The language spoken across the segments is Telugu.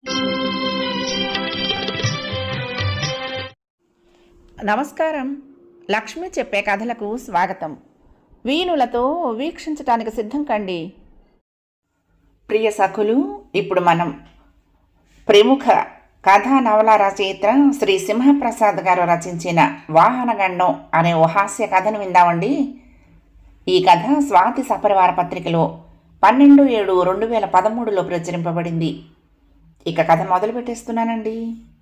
నమస్కారం లక్ష్మి చెప్పే కథలకు స్వాగతం వీణులతో వీక్షించటానికి సిద్ధం కండి ప్రియ సఖులు ఇప్పుడు మనం ప్రముఖ కథా నవల రచయిత శ్రీ సింహప్రసాద్ గారు రచించిన వాహనగండం అనే ఓ హాస్య కథను విందామండి ఈ కథ స్వాతి సపరివార పత్రికలో పన్నెండు ఏడు రెండు వేల పదమూడులో ప్రచురింపబడింది ఇక కథ మొదలు పెట్టేస్తున్నానండి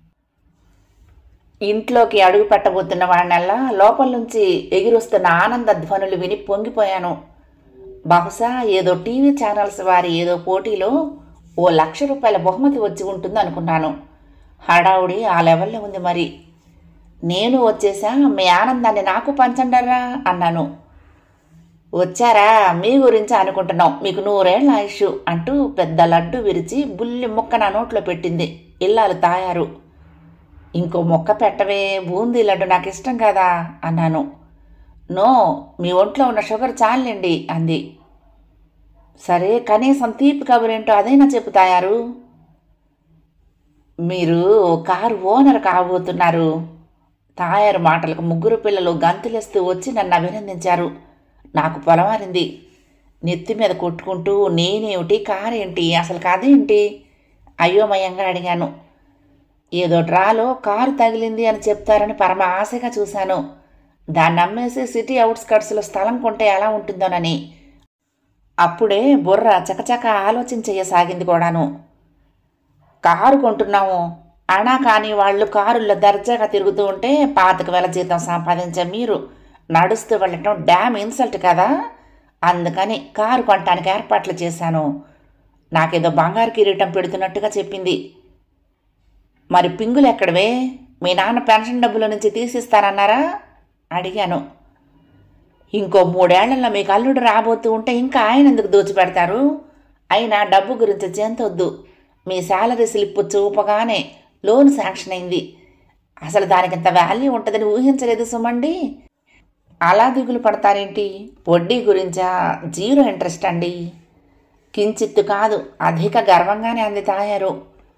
ఇంట్లోకి అడుగు పెట్టబోతున్న వాడినల్లా లోపల నుంచి ఎగిరొస్తున్న ఆనంద ధ్వనులు విని పొంగిపోయాను బహుశా ఏదో టీవీ ఛానల్స్ వారి ఏదో పోటీలో ఓ లక్ష రూపాయల బహుమతి వచ్చి ఉంటుంది అనుకున్నాను హడావుడి ఆ లెవెల్లో ఉంది మరి నేను వచ్చేసా మీ ఆనందాన్ని నాకు పంచండరా అన్నాను వచ్చారా మీ గురించి అనుకుంటున్నాం మీకు నూరేళ్ల ఆయుష్ అంటూ పెద్ద లడ్డు విరిచి బుల్లి ముక్క నా నోట్లో పెట్టింది ఇల్లాలు తాయారు ఇంకో మొక్క పెట్టవే బూందీ లడ్డు నాకు ఇష్టం కదా అన్నాను నో మీ ఒంట్లో ఉన్న షుగర్ చాలండి అంది సరే కనీసం తీపి కబురేంటో అదైనా చెబుతాయారు మీరు కారు ఓనర్ కాబోతున్నారు తాయారు మాటలకు ముగ్గురు పిల్లలు గంతులేస్తూ వచ్చి నన్ను అభినందించారు నాకు పొలమారింది నెత్తి మీద కొట్టుకుంటూ నేనేమిటి కారేంటి అసలు కదేంటి అయోమయంగా అడిగాను ఏదో డ్రాలో కారు తగిలింది అని చెప్తారని పరమ ఆశగా చూశాను దాన్ని అమ్మేసి సిటీ అవుట్స్కట్స్లో స్థలం కొంటే ఎలా ఉంటుందోనని అప్పుడే బుర్ర చకచక ఆలోచించేయసాగింది కూడాను కారు కొంటున్నాము అనా కానీ వాళ్ళు కారుల్లో దర్జాగా తిరుగుతూ ఉంటే పాతకు వేల జీతం సంపాదించే మీరు నడుస్తూ వెళ్ళటం డ్యామ్ ఇన్సల్ట్ కదా అందుకని కారు కొనటానికి ఏర్పాట్లు చేశాను నాకేదో బంగారు కిరీటం పెడుతున్నట్టుగా చెప్పింది మరి పింగులు ఎక్కడవే మీ నాన్న పెన్షన్ డబ్బుల నుంచి తీసిస్తారన్నారా అడిగాను ఇంకో మూడేళ్లలో మీకు అల్లుడు రాబోతూ ఉంటే ఇంకా ఆయన ఎందుకు దోచిపెడతారు అయినా డబ్బు గురించి చెంతొద్దు మీ శాలరీ స్లిప్ చూపగానే లోన్ శాంక్షన్ అయింది అసలు దానికి ఇంత వాల్యూ ఉంటుందని ఊహించలేదు సుమండి అలా దిగులు పడతారేంటి వడ్డీ గురించా జీరో ఇంట్రెస్ట్ అండి కించిత్తు కాదు అధిక గర్వంగానే అంది తాయారు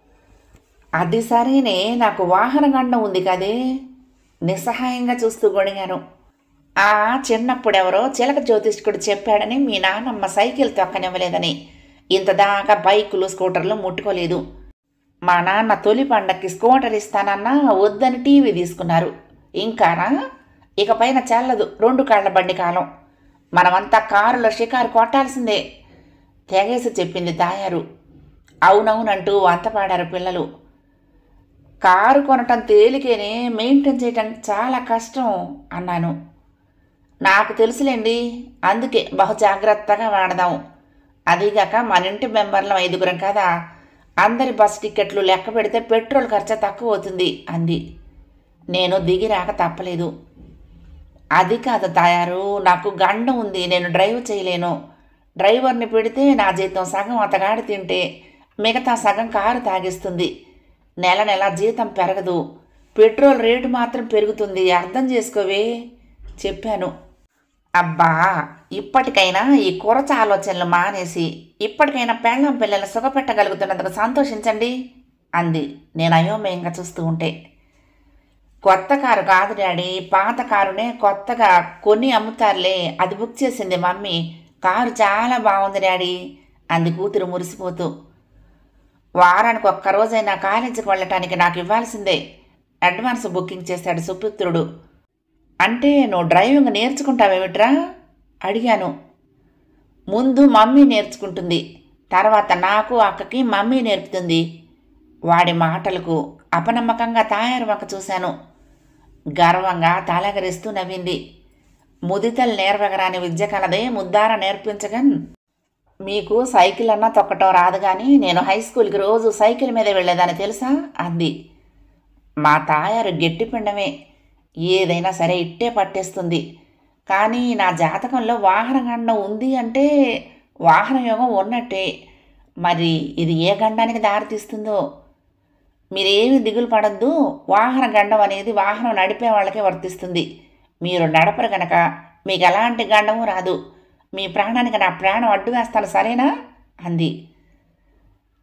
అది సరేనే నాకు వాహన గండం ఉంది కదే నిస్సహాయంగా చూస్తూ గొడిగాను ఆ చిన్నప్పుడెవరో చిలక జ్యోతిష్కుడు చెప్పాడని మీ నాన్నమ్మ సైకిల్ తొక్కనివ్వలేదని ఇంతదాకా బైకులు స్కూటర్లు ముట్టుకోలేదు మా నాన్న తొలి పండక్కి స్కూటర్ ఇస్తానన్నా వద్దని టీవీ తీసుకున్నారు ఇంకానా ఇక పైన చల్లదు రెండు కాళ్ల బండి కాలం మనమంతా కారులో షికారు కొట్టాల్సిందే తెగేసి చెప్పింది తాయారు అవునవునంటూ వంత పాడారు పిల్లలు కారు కొనటం తేలికేనే మెయింటైన్ చేయటం చాలా కష్టం అన్నాను నాకు తెలుసులేండి అందుకే బహు జాగ్రత్తగా వాడదాం అదీగాక మన ఇంటి మెంబర్లం ఐదుగురం కదా అందరి బస్ టికెట్లు లెక్క పెడితే పెట్రోల్ ఖర్చు తక్కువ అవుతుంది అంది నేను దిగి రాక తప్పలేదు అది కాదు తయారు నాకు గండం ఉంది నేను డ్రైవ్ చేయలేను డ్రైవర్ని పెడితే నా జీతం సగం అతగాడి తింటే మిగతా సగం కారు తాగిస్తుంది నెల నెల జీతం పెరగదు పెట్రోల్ రేటు మాత్రం పెరుగుతుంది అర్థం చేసుకోవే చెప్పాను అబ్బా ఇప్పటికైనా ఈ కురచ ఆలోచనలు మానేసి ఇప్పటికైనా పెళ్ళం పిల్లలు సుఖపెట్టగలుగుతున్నందుకు సంతోషించండి అంది నేను అయోమయంగా చూస్తూ ఉంటే కొత్త కారు కాదు డాడీ పాత కారునే కొత్తగా కొని అమ్ముతారులే అది బుక్ చేసింది మమ్మీ కారు చాలా బాగుంది డాడీ అంది కూతురు మురిసిపోతూ వారానికి ఒక్క రోజైనా కాలేజీకి వెళ్ళటానికి నాకు ఇవ్వాల్సిందే అడ్వాన్స్ బుకింగ్ చేశాడు సుపుత్రుడు అంటే నువ్వు డ్రైవింగ్ నేర్చుకుంటావేమిట్రా అడిగాను ముందు మమ్మీ నేర్చుకుంటుంది తర్వాత నాకు అక్కకి మమ్మీ నేర్పుతుంది వాడి మాటలకు అపనమ్మకంగా తాయారు వంక చూశాను గర్వంగా తలగరిస్తూ నవ్వింది ముదితలు నేర్వగరాని విద్య కలదే ముద్దార నేర్పించగన్ మీకు సైకిల్ అన్నా తొక్కటం రాదు కానీ నేను హై స్కూల్కి రోజు సైకిల్ మీద వెళ్ళేదాన్ని తెలుసా అంది మా తాయారు గట్టి పిండమే ఏదైనా సరే ఇట్టే పట్టేస్తుంది కానీ నా జాతకంలో వాహన గండం ఉంది అంటే వాహన యోగం ఉన్నట్టే మరి ఇది ఏ గండానికి దారితీస్తుందో మీరేమి దిగులు పడద్దు వాహన గండం అనేది వాహనం నడిపే వాళ్ళకే వర్తిస్తుంది మీరు నడపరు గనక మీకు ఎలాంటి గండము రాదు మీ ప్రాణానికి నా ప్రాణం అడ్డు వేస్తాను సరేనా అంది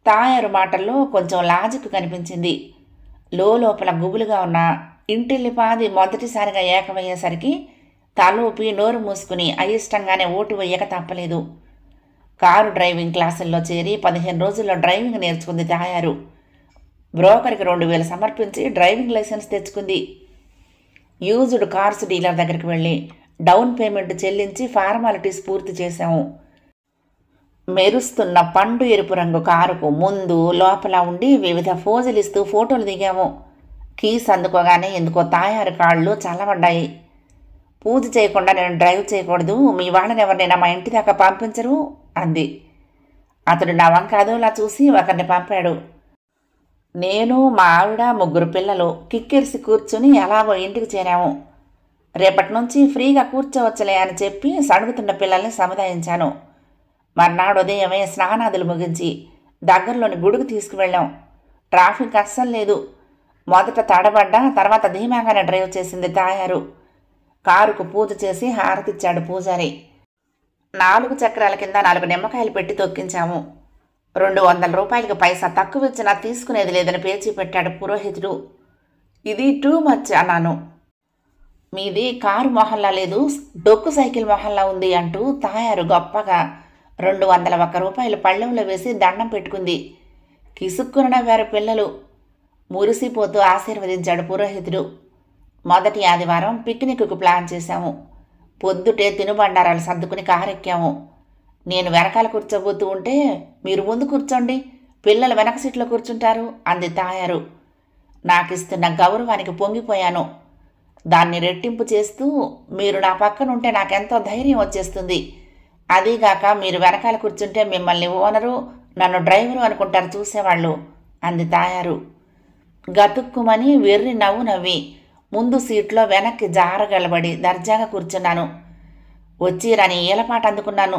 తాయారు మాటల్లో కొంచెం లాజిక్ కనిపించింది లోపల గుబులుగా ఉన్న ఇంటిల్లిపాది మొదటిసారిగా ఏకమయ్యేసరికి తలూపి నోరు మూసుకుని అయిష్టంగానే ఓటు వేయక తప్పలేదు కారు డ్రైవింగ్ క్లాసుల్లో చేరి పదిహేను రోజుల్లో డ్రైవింగ్ నేర్చుకుంది తాయారు బ్రోకర్కి రెండు వేలు సమర్పించి డ్రైవింగ్ లైసెన్స్ తెచ్చుకుంది యూజ్డ్ కార్స్ డీలర్ దగ్గరికి వెళ్ళి డౌన్ పేమెంట్ చెల్లించి ఫార్మాలిటీస్ పూర్తి చేశాము మెరుస్తున్న పండు ఎరుపు రంగు కారుకు ముందు లోపల ఉండి వివిధ ఫోజులు ఇస్తూ ఫోటోలు దిగాము కీస్ అందుకోగానే ఎందుకో తాయారు కాళ్ళు చల్లబడ్డాయి పూజ చేయకుండా నేను డ్రైవ్ చేయకూడదు మీ వాళ్ళని ఎవరినైనా మా ఇంటి దాకా పంపించరు అంది అతడు నా వంక అదోలా చూసి ఒకరిని పంపాడు నేను మా ఆవిడ ముగ్గురు పిల్లలు కిక్కిరిసి కూర్చుని ఎలాగో ఇంటికి చేరాము రేపటి నుంచి ఫ్రీగా కూర్చోవచ్చులే అని చెప్పి సడుగుతున్న పిల్లల్ని సముదాయించాను మర్నాడు ఉదయమే స్నానాదులు ముగించి దగ్గరలోని గుడికి తీసుకువెళ్ళాం ట్రాఫిక్ అస్సలు లేదు మొదట తడబడ్డా తర్వాత ధీమాగానే డ్రైవ్ చేసింది తాయారు కారుకు పూజ చేసి హారతిచ్చాడు పూజారి నాలుగు చక్రాల కింద నాలుగు నిమ్మకాయలు పెట్టి తొక్కించాము రెండు వందల రూపాయలకి పైసా తక్కువ ఇచ్చినా తీసుకునేది లేదని పేచి పెట్టాడు పురోహితుడు ఇది టూ మచ్ అన్నాను మీది కారు మొహల్లా లేదు డొక్కు సైకిల్ మొహల్లా ఉంది అంటూ తాయారు గొప్పగా రెండు వందల ఒక్క రూపాయలు పళ్ళెంలో వేసి దండం పెట్టుకుంది కిసుక్కున నవ్వారు పిల్లలు మురిసిపోతూ ఆశీర్వదించాడు పురోహితుడు మొదటి ఆదివారం పిక్నిక్కు ప్లాన్ చేశాము పొద్దుటే తినుబండారాలు సర్దుకుని కారెక్కాము నేను వెనకాల కూర్చోబోతూ ఉంటే మీరు ముందు కూర్చోండి పిల్లలు వెనక సీట్లో కూర్చుంటారు అంది తాయారు నాకిస్తున్న గౌరవానికి పొంగిపోయాను దాన్ని రెట్టింపు చేస్తూ మీరు నా పక్కన ఉంటే నాకెంతో ధైర్యం వచ్చేస్తుంది అదీగాక మీరు వెనకాల కూర్చుంటే మిమ్మల్ని ఓనరు నన్ను డ్రైవరు అనుకుంటారు చూసేవాళ్ళు అంది తాయారు గతుక్కుమని వెర్రి నవ్వు నవ్వి ముందు సీట్లో వెనక్కి జారగలబడి దర్జాగా కూర్చున్నాను వచ్చి రాని ఈలపాట అందుకున్నాను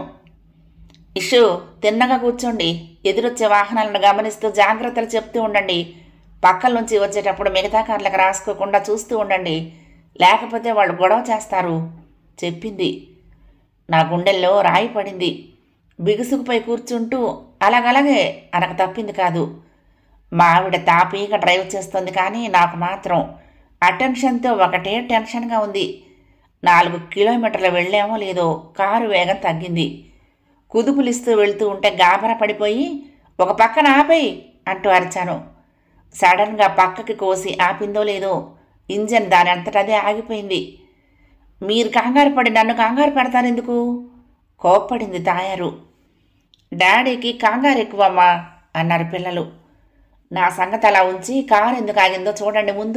ఇషు తిన్నగా కూర్చోండి ఎదురొచ్చే వాహనాలను గమనిస్తూ జాగ్రత్తలు చెప్తూ ఉండండి పక్కల నుంచి వచ్చేటప్పుడు మిగతా కార్లకు రాసుకోకుండా చూస్తూ ఉండండి లేకపోతే వాళ్ళు గొడవ చేస్తారు చెప్పింది నా గుండెల్లో రాయి పడింది బిగుసుకుపై కూర్చుంటూ అలాగలాగే అనకు తప్పింది కాదు మా ఆవిడ తాపీగా డ్రైవ్ చేస్తుంది కానీ నాకు మాత్రం అటెన్షన్తో ఒకటే టెన్షన్గా ఉంది నాలుగు కిలోమీటర్లు వెళ్ళామో లేదో కారు వేగం తగ్గింది కుదుపులిస్తూ వెళ్తూ ఉంటే గాబరా పడిపోయి ఒక పక్కన ఆపేయి అంటూ అరిచాను సడన్గా పక్కకి కోసి ఆపిందో లేదో ఇంజన్ దాని అంతటదే ఆగిపోయింది మీరు కంగారు పడి నన్ను కంగారు పెడతారెందుకు కోప్పడింది తాయారు డాడీకి కంగారు ఎక్కువమ్మా అన్నారు పిల్లలు నా సంగతి అలా ఉంచి కారు ఎందుకు ఆగిందో చూడండి ముందు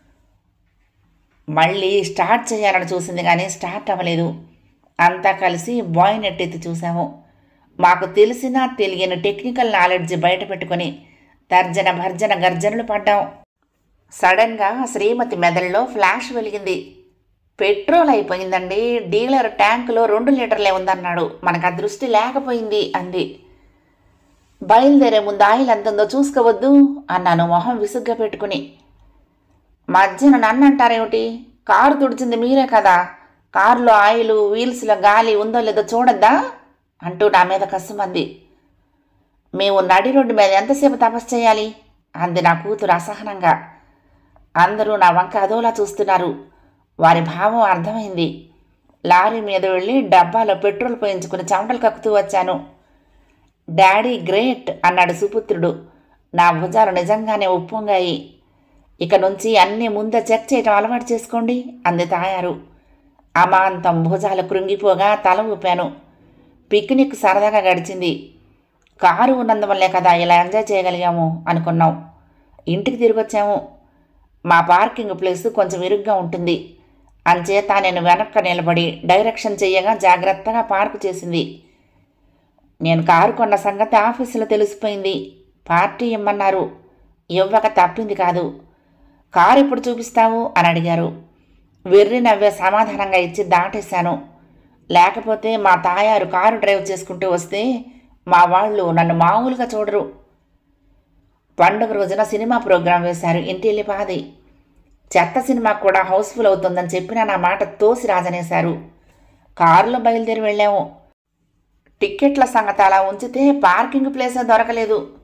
మళ్ళీ స్టార్ట్ చేయాలని చూసింది కానీ స్టార్ట్ అవ్వలేదు అంతా కలిసి బాయ్ నెట్టెత్తి చూసాము మాకు తెలిసిన తెలియని టెక్నికల్ నాలెడ్జ్ బయట పెట్టుకొని తర్జన భర్జన గర్జనలు పడ్డాం సడన్గా శ్రీమతి మెదడులో ఫ్లాష్ వెలిగింది పెట్రోల్ అయిపోయిందండి డీలర్ ట్యాంకులో రెండు లీటర్లే ఉందన్నాడు మనకు ఆ దృష్టి లేకపోయింది అంది బయలుదేరే ముందు ఆయిల్ ఎంతుందో చూసుకోవద్దు అన్నాను మొహం విసుగ్గా పెట్టుకుని మధ్యన నన్ను అంటారేమిటి కారు తుడిచింది మీరే కదా కారులో ఆయిల్ వీల్స్లో గాలి ఉందో లేదో చూడద్దా అంటూ నా మీద కసుమంది మేము నడి రోడ్డు మీద ఎంతసేపు తపస్సు చేయాలి అంది నా కూతురు అసహనంగా అందరూ నా వంక అదోలా చూస్తున్నారు వారి భావం అర్థమైంది లారీ మీద వెళ్ళి డబ్బాలో పెట్రోల్ పోయించుకుని చెమటలు కక్కుతూ వచ్చాను డాడీ గ్రేట్ అన్నాడు సుపుత్రుడు నా భుజాలు నిజంగానే ఉప్పొంగాయి ఇక నుంచి అన్నీ ముందే చెక్ చేయటం అలవాటు చేసుకోండి అంది తాయారు అమాంతం భుజాలు కృంగిపోగా తల ఊపాను పిక్నిక్ సరదాగా గడిచింది కారు ఉన్నందువల్లే కదా ఇలా ఎంజాయ్ చేయగలిగాము అనుకున్నాం ఇంటికి తిరిగి వచ్చాము మా పార్కింగ్ ప్లేస్ కొంచెం ఇరుగ్గా ఉంటుంది అంచేత నేను వెనక్క నిలబడి డైరెక్షన్ చెయ్యగా జాగ్రత్తగా పార్కు చేసింది నేను కారు కొన్న సంగతి ఆఫీసులో తెలిసిపోయింది పార్టీ ఇమ్మన్నారు ఇవ్వక తప్పింది కాదు కారు ఎప్పుడు చూపిస్తావు అని అడిగారు వెర్రి నవ్వే సమాధానంగా ఇచ్చి దాటేశాను లేకపోతే మా తాయారు కారు డ్రైవ్ చేసుకుంటూ వస్తే మా వాళ్ళు నన్ను మామూలుగా చూడరు పండుగ రోజున సినిమా ప్రోగ్రాం వేశారు ఇంటిల్లి పాది చెత్త సినిమా కూడా హౌస్ఫుల్ అవుతుందని చెప్పిన నా మాట తోసి రాజనేశారు కారులో బయలుదేరి వెళ్ళాము టిక్కెట్ల సంగతి అలా ఉంచితే పార్కింగ్ ప్లేసే దొరకలేదు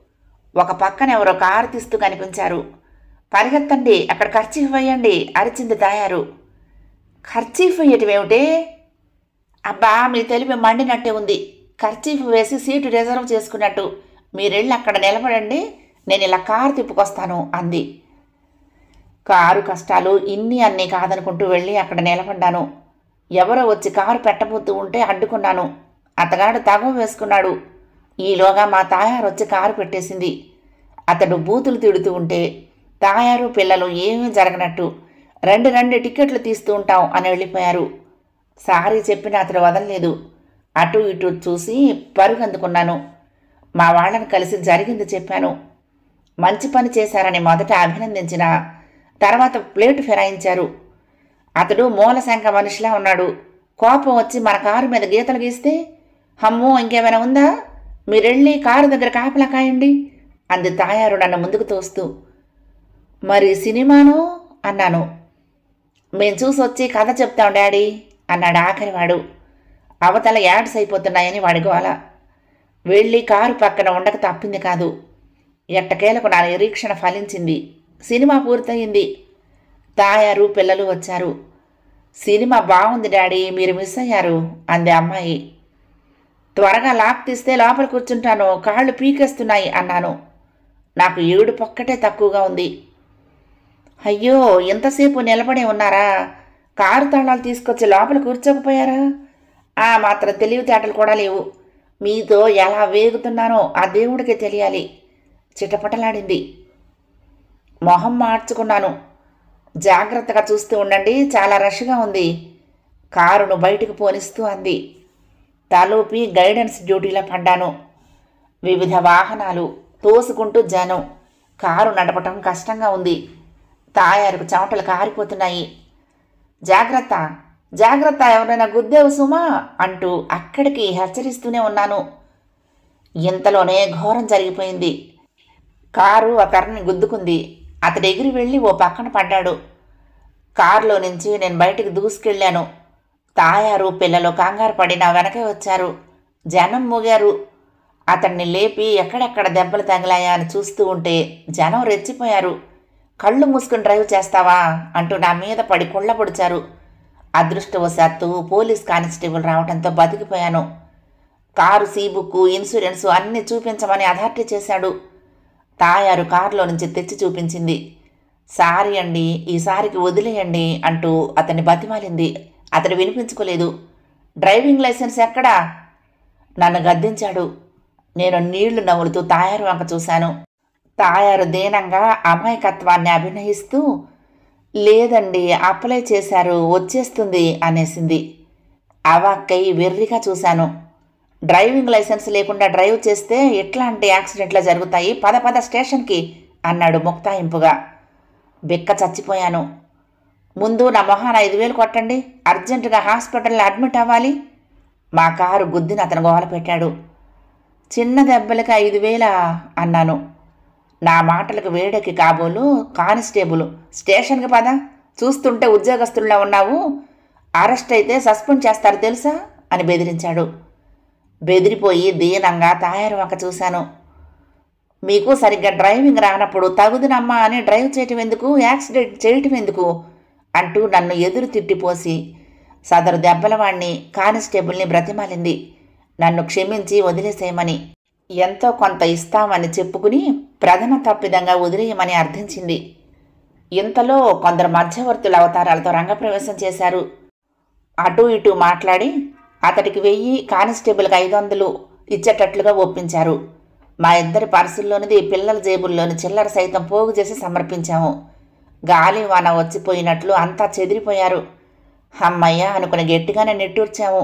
ఒక పక్కన ఎవరో కారు తీస్తూ కనిపించారు పరిగెత్తండి అక్కడ ఖర్చీఫ్ వేయండి అరిచింది తాయారు ఖర్చీఫ్ వేయటం ఏమిటి అబ్బా మీ తెలివి మండినట్టే ఉంది ఖర్చీఫ్ వేసి సీటు రిజర్వ్ చేసుకున్నట్టు మీరెళ్ళి అక్కడ నిలబడండి నేను ఇలా కారు తిప్పుకొస్తాను అంది కారు కష్టాలు ఇన్ని అన్నీ కాదనుకుంటూ వెళ్ళి అక్కడ నిలబడ్డాను ఎవరో వచ్చి కారు పెట్టబోతూ ఉంటే అడ్డుకున్నాను అతగాడు తగవ వేసుకున్నాడు ఈలోగా మా తాయారు వచ్చి కారు పెట్టేసింది అతడు బూతులు తిడుతూ ఉంటే తాయారు పిల్లలు ఏమీ జరగనట్టు రెండు రెండు టికెట్లు తీస్తూ ఉంటాం అని వెళ్ళిపోయారు సారీ చెప్పిన అతడు వదలలేదు అటు ఇటు చూసి పరుగు అందుకున్నాను మా వాళ్ళని కలిసి జరిగింది చెప్పాను మంచి పని చేశారని మొదట అభినందించిన తర్వాత ప్లేటు ఫిరాయించారు అతడు మూలశంక మనిషిలా ఉన్నాడు కోపం వచ్చి మన కారు మీద గీతలు గీస్తే అమ్మో ఇంకేమైనా ఉందా మీరెళ్ళి కారు దగ్గర కాపలా కాయండి అంది తాయారు నన్ను ముందుకు తోస్తూ మరి సినిమాను అన్నాను మేం చూసి వచ్చి కథ చెప్తాం డాడీ అన్నాడు ఆఖరివాడు అవతల యాడ్స్ అయిపోతున్నాయని వాడి గోల వెళ్ళి కారు పక్కన ఉండక తప్పింది కాదు ఎట్టకేలకు నా నిరీక్షణ ఫలించింది సినిమా పూర్తయింది తాయారు పిల్లలు వచ్చారు సినిమా బాగుంది డాడీ మీరు మిస్ అయ్యారు అంది అమ్మాయి త్వరగా లాక్ తీస్తే లోపల కూర్చుంటాను కాళ్ళు పీకేస్తున్నాయి అన్నాను నాకు ఏడు పొక్కటే తక్కువగా ఉంది అయ్యో ఎంతసేపు నిలబడి ఉన్నారా కారు తాళాలు తీసుకొచ్చి లోపల కూర్చోకపోయారా ఆ మాత్రం తెలివితేటలు కూడా లేవు మీతో ఎలా వేగుతున్నానో ఆ దేవుడికి తెలియాలి చిటపటలాడింది మొహం మార్చుకున్నాను జాగ్రత్తగా చూస్తూ ఉండండి చాలా రష్గా ఉంది కారును బయటకు పోనిస్తూ అంది తలూపి గైడెన్స్ డ్యూటీలో పడ్డాను వివిధ వాహనాలు తోసుకుంటూ జనం కారు నడపటం కష్టంగా ఉంది తాయారుకు చెమటలు కారిపోతున్నాయి జాగ్రత్త జాగ్రత్త ఎవరైనా గుద్దేవు సుమా అంటూ అక్కడికి హెచ్చరిస్తూనే ఉన్నాను ఇంతలోనే ఘోరం జరిగిపోయింది కారు ఒకరిని గుద్దుకుంది అతడు ఎగిరి వెళ్ళి ఓ పక్కన పడ్డాడు కారులో నుంచి నేను బయటికి దూసుకెళ్ళాను తాయారు పిల్లలు కంగారు పడి నా వెనకే వచ్చారు జనం మూగారు అతన్ని లేపి ఎక్కడెక్కడ దెబ్బలు తగిలాయా అని చూస్తూ ఉంటే జనం రెచ్చిపోయారు కళ్ళు మూసుకుని డ్రైవ్ చేస్తావా అంటూ నా మీద పడి పొడిచారు అదృష్టవశాత్తు పోలీస్ కానిస్టేబుల్ రావడంతో బతికిపోయాను కారు సీబుక్ ఇన్సూరెన్సు అన్నీ చూపించమని అథారిటీ చేశాడు తాయారు కారులో నుంచి తెచ్చి చూపించింది సారీ అండి ఈసారికి వదిలేయండి అంటూ అతన్ని బతిమాలింది అతడు వినిపించుకోలేదు డ్రైవింగ్ లైసెన్స్ ఎక్కడా నన్ను గద్దించాడు నేను నీళ్లు నవ్వులుతూ తాయారు వంక చూశాను తాయారు దీనంగా అమాయకత్వాన్ని అభినయిస్తూ లేదండి అప్లై చేశారు వచ్చేస్తుంది అనేసింది అవాక్కై వెర్రిగా చూశాను డ్రైవింగ్ లైసెన్స్ లేకుండా డ్రైవ్ చేస్తే ఎట్లాంటి యాక్సిడెంట్లు జరుగుతాయి పద పద స్టేషన్కి అన్నాడు ముక్తాయింపుగా బిక్క చచ్చిపోయాను ముందు నా మొహాన ఐదు వేలు కొట్టండి అర్జెంటుగా హాస్పిటల్లో అడ్మిట్ అవ్వాలి మా కారు గుద్దిన అతను గోల పెట్టాడు చిన్న దెబ్బలకి ఐదు వేలా అన్నాను నా మాటలకు వేడెక్కి కాబోలు కానిస్టేబుల్ స్టేషన్కి పద చూస్తుంటే ఉద్యోగస్తుల్లో ఉన్నావు అరెస్ట్ అయితే సస్పెండ్ చేస్తారు తెలుసా అని బెదిరించాడు బెదిరిపోయి దీనంగా తాయారు వంక చూశాను మీకు సరిగ్గా డ్రైవింగ్ రానప్పుడు తగుదునమ్మా అని డ్రైవ్ చేయటం ఎందుకు యాక్సిడెంట్ చేయటం ఎందుకు అంటూ నన్ను ఎదురు తిట్టిపోసి సదరు దెబ్బలవాణ్ణి కానిస్టేబుల్ని బ్రతిమాలింది నన్ను క్షమించి వదిలేసేయమని ఎంతో కొంత ఇస్తామని చెప్పుకుని ప్రథమ తప్పిదంగా వదిలేయమని అర్థించింది ఇంతలో కొందరు మధ్యవర్తుల అవతారాలతో రంగప్రవేశం చేశారు అటు ఇటు మాట్లాడి అతడికి వెయ్యి కానిస్టేబుల్కి ఐదు వందలు ఇచ్చేటట్లుగా ఒప్పించారు మా ఇద్దరి పర్సుల్లోనిది పిల్లల జేబుల్లోని చిల్లర సైతం పోగు చేసి సమర్పించాము గాలి వాన వచ్చిపోయినట్లు అంతా చెదిరిపోయారు అమ్మయ్య అనుకుని గట్టిగానే నెట్టూర్చాము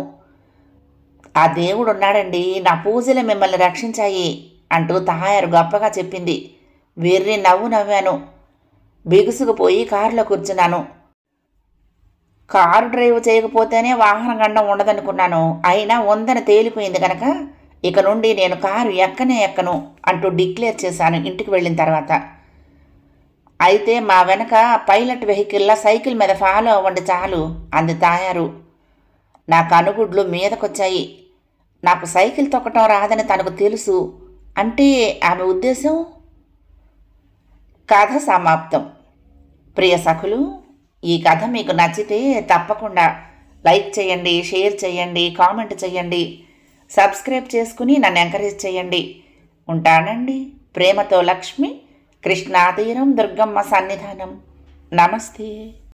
ఆ దేవుడు ఉన్నాడండి నా పూజలు మిమ్మల్ని రక్షించాయి అంటూ తహాయారు గొప్పగా చెప్పింది వెర్రి నవ్వు నవ్వాను బిగుసుకుపోయి కారులో కూర్చున్నాను కారు డ్రైవ్ చేయకపోతేనే వాహన గండం ఉండదనుకున్నాను అయినా ఉందని తేలిపోయింది కనుక ఇక నుండి నేను కారు ఎక్కనే ఎక్కను అంటూ డిక్లేర్ చేశాను ఇంటికి వెళ్ళిన తర్వాత అయితే మా వెనక పైలట్ వెహికల్లా సైకిల్ మీద ఫాలో అవ్వండి చాలు అంది తాయారు నా కనుగుడ్లు మీదకొచ్చాయి నాకు సైకిల్ తొక్కటం రాదని తనకు తెలుసు అంటే ఆమె ఉద్దేశం కథ సమాప్తం ప్రియ సఖులు ఈ కథ మీకు నచ్చితే తప్పకుండా లైక్ చేయండి షేర్ చేయండి కామెంట్ చేయండి సబ్స్క్రైబ్ చేసుకుని నన్ను ఎంకరేజ్ చేయండి ఉంటానండి ప్రేమతో లక్ష్మి కృష్ణాతీరం దుర్గమ్మ సన్నిధానం నమస్తే